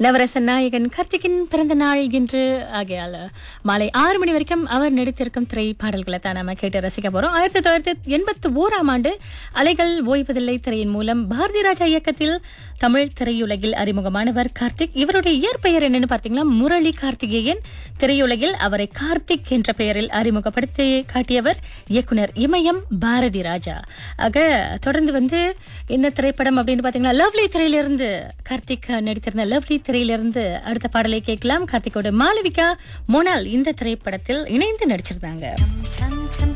நவரச நாயகன் கார்த்திகின் பிறந்த நாள் இன்று ஆகையால் மாலை ஆறு மணி வரைக்கும் அவர் நடித்திருக்கும் திரைப்பாடல்களை தான் நாம கேட்டு ரசிக்க போறோம் ஆயிரத்தி தொள்ளாயிரத்தி எண்பத்தி ஓராம் ஆண்டு அலைகள் ஓய்வதில்லை திரையின் மூலம் பாரதி ராஜா இயக்கத்தில் தமிழ் திரையுலகில் அறிமுகமானவர் கார்த்திக் இவருடைய இயற்பெயர் என்னன்னு பார்த்தீங்கன்னா முரளி கார்த்திகேயன் திரையுலகில் அவரை கார்த்திக் என்ற பெயரில் அறிமுகப்படுத்தி காட்டியவர் இயக்குனர் இமயம் பாரதி ராஜா ஆக தொடர்ந்து வந்து இந்த திரைப்படம் அப்படின்னு பார்த்தீங்கன்னா லவ்லி திரையிலிருந்து கார்த்திக் நடித்திருந்த லவ்லி திரையிலிருந்து அடுத்த பாடலை கேட்கலாம் கார்த்திகோட மாளவிகா மோனால் இந்த திரைப்படத்தில் இணைந்து நடிச்சிருந்தாங்க